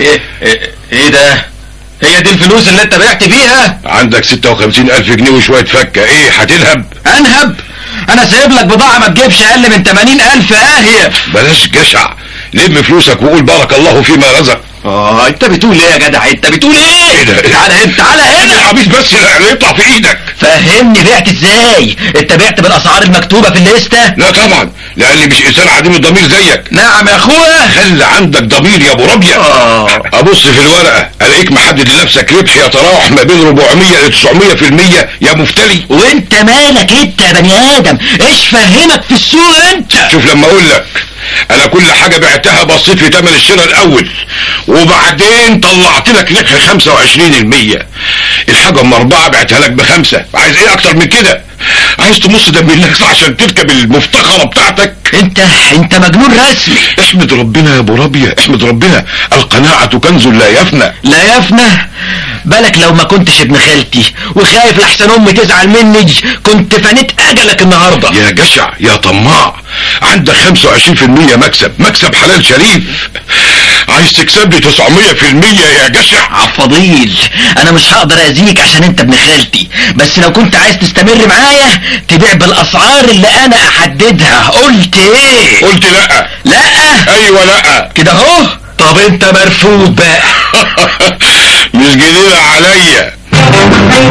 ايه ايه إيه ده هي دي الفلوس اللي انت بعت بيها عندك 56 ألف جنيه وشوية فكة ايه هتنهب انهب انا سايب لك بضاعة ما تجيبش اقل من 80 الف اهي بلاش جشع لم فلوسك وقول بارك الله فيما رزق اه انت بتقول ايه يا جدع انت بتقول ايه ايه ده؟ تعالى هنا تعالى هنا العبيط بس اللي يطلع في ايدك فهمني بعت ازاي انت بعت بالاسعار المكتوبة في الليستة لا طبعا لاني مش انسان عديم الضمير زيك نعم يا اخويا خلي عندك ضمير يا ابو ربيع آه. ابص في الورقه الاقيك محدد لنفسك ربح يتراوح ما بين 400 ل 900 في المية يا مفتري وانت مالك انت يا بني ادم ايش فهمك في السوق انت شوف لما اقول لك انا كل حاجة بعتها بصيت في تمن الشراء الاول وبعدين طلعت لك ربح 25 المية الحاجة ام اربعة بعتها لك بخمسة عايز ايه اكتر من كده عايز تمص دم الناس عشان تركب المفتخرة بتاعتك انت انت مجنون رسمي احمد ربنا يا ابو ربيع احمد ربنا القناعة كنز لا يفنى لا يفنى بالك لو ما كنتش ابن خالتي وخايف لحسن امي تزعل مني كنت فنيت اجلك النهارده يا جشع يا طماع عندك 25% مكسب مكسب حلال شريف عايز تكسب لي 900% يا جشع عفضيل انا مش هقدر اذيك عشان انت ابن خالتي بس لو كنت عايز تستمر معايا تبيع بالاسعار اللي انا احددها قلت ايه قلت لا لا ايوه لا كده اهو طب انت مرفوض بقى مش جديدة عليا